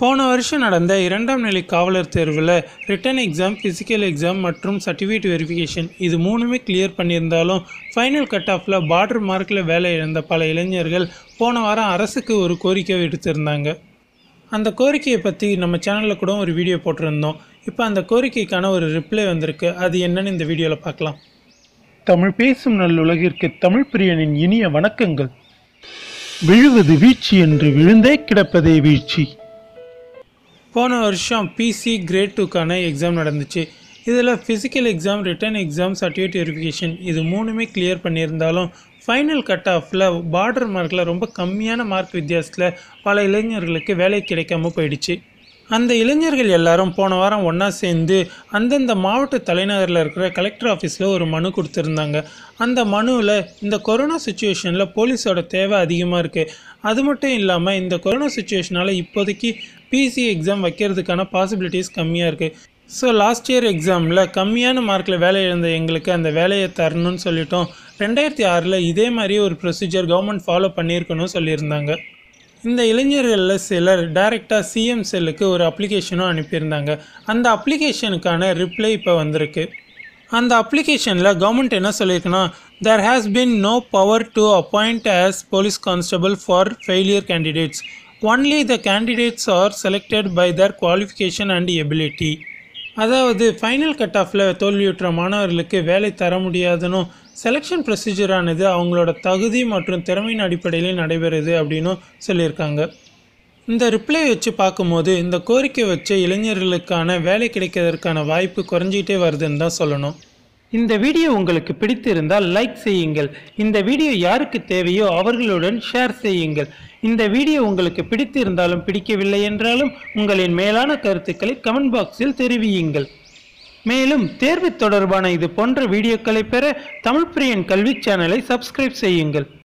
போன வருஷம் நடந்த இரண்டாம் நிலை காவலர் தேர்வில் ரிட்டன் எக்ஸாம் ஃபிசிக்கல் எக்ஸாம் மற்றும் சர்டிஃபிகேட் வெரிஃபிகேஷன் இது மூணுமே கிளியர் பண்ணியிருந்தாலும் ஃபைனல் கட் ஆஃபில் பார்டர் மார்க்கில் வேலை இழந்த பல இளைஞர்கள் போன வாரம் அரசுக்கு ஒரு கோரிக்கை எடுத்திருந்தாங்க அந்த கோரிக்கையை பற்றி நம்ம சேனலில் கூட ஒரு வீடியோ போட்டிருந்தோம் இப்போ அந்த கோரிக்கைக்கான ஒரு ரிப்ளை வந்திருக்கு அது என்னன்னு இந்த வீடியோவில் பார்க்கலாம் தமிழ் பேசும் நல்லுலகிற்கு தமிழ் பிரியனின் இனிய வணக்கங்கள் விழுவது வீழ்ச்சி என்று விழுந்தே கிடப்பதே வீழ்ச்சி போன வருஷம் பிசி கிரேட் டூக்கான எக்ஸாம் நடந்துச்சு இதில் physical exam written exam certificate verification இது மூணுமே கிளியர் பண்ணியிருந்தாலும் ஃபைனல் கட் ஆஃபில் பார்டர் மார்க்கில் ரொம்ப கம்மியான மார்க் வித்தியாசத்தில் பல இளைஞர்களுக்கு வேலை கிடைக்காம போயிடுச்சு அந்த இளைஞர்கள் எல்லாரும் போன வாரம் ஒன்றா சேர்ந்து அந்தந்த மாவட்ட தலைநகரில் இருக்கிற கலெக்டர் ஆஃபீஸில் ஒரு மனு கொடுத்துருந்தாங்க அந்த மனுவில் இந்த கொரோனா சுச்சுவேஷனில் போலீஸோட தேவை அதிகமாக இருக்குது அது மட்டும் இல்லாமல் இந்த கொரோனா சுச்சுவேஷனால் இப்போதைக்கு பிசி எக்ஸாம் வைக்கிறதுக்கான பாசிபிலிட்டிஸ் கம்மியாக இருக்குது ஸோ லாஸ்ட் இயர் எக்ஸாமில் கம்மியான மார்க்கில் வேலை இழந்த எங்களுக்கு அந்த வேலையை தரணும்னு சொல்லிட்டோம் ரெண்டாயிரத்தி ஆறில் இதே மாதிரி ஒரு ப்ரொசீஜர் கவர்மெண்ட் ஃபாலோ பண்ணியிருக்கணும்னு சொல்லியிருந்தாங்க இந்த இளைஞர்களில் சிலர் டைரெக்டாக சிஎம் செல்லுக்கு ஒரு அப்ளிகேஷனும் அனுப்பியிருந்தாங்க அந்த அப்ளிகேஷனுக்கான ரிப்ளை இப்போ வந்திருக்கு அந்த அப்ளிகேஷனில் கவர்மெண்ட் என்ன சொல்லியிருக்குன்னா there has been no power to appoint as police constable for failure candidates only the candidates are selected by their qualification and ability அதாவது ஃபைனல் கட் ஆஃபில் தோல்வியுற்ற மாணவர்களுக்கு வேலை தர முடியாதுன்னு செலெக்ஷன் ப்ரொசீஜரானது அவங்களோட தகுதி மற்றும் திறமையின் அடிப்படையில் நடைபெறுது அப்படின்னு சொல்லியிருக்காங்க இந்த ரிப்ளை வச்சு பார்க்கும்போது இந்த கோரிக்கை வச்ச இளைஞர்களுக்கான வேலை கிடைக்கிறதுக்கான வாய்ப்பு குறைஞ்சிட்டே வருதுன்னு தான் சொல்லணும் இந்த வீடியோ உங்களுக்கு பிடித்திருந்தால் லைக் செய்யுங்கள் இந்த வீடியோ யாருக்கு தேவையோ அவர்களுடன் ஷேர் செய்யுங்கள் இந்த வீடியோ உங்களுக்கு பிடித்திருந்தாலும் பிடிக்கவில்லை என்றாலும் உங்களின் மேலான கருத்துக்களை கமெண்ட் பாக்ஸில் தெரிவியுங்கள் மேலும் தேர்வு தொடர்பான இது போன்ற வீடியோக்களை பெற தமிழ் பிரியன் கல்வி சேனலை சப்ஸ்கிரைப் செய்யுங்கள்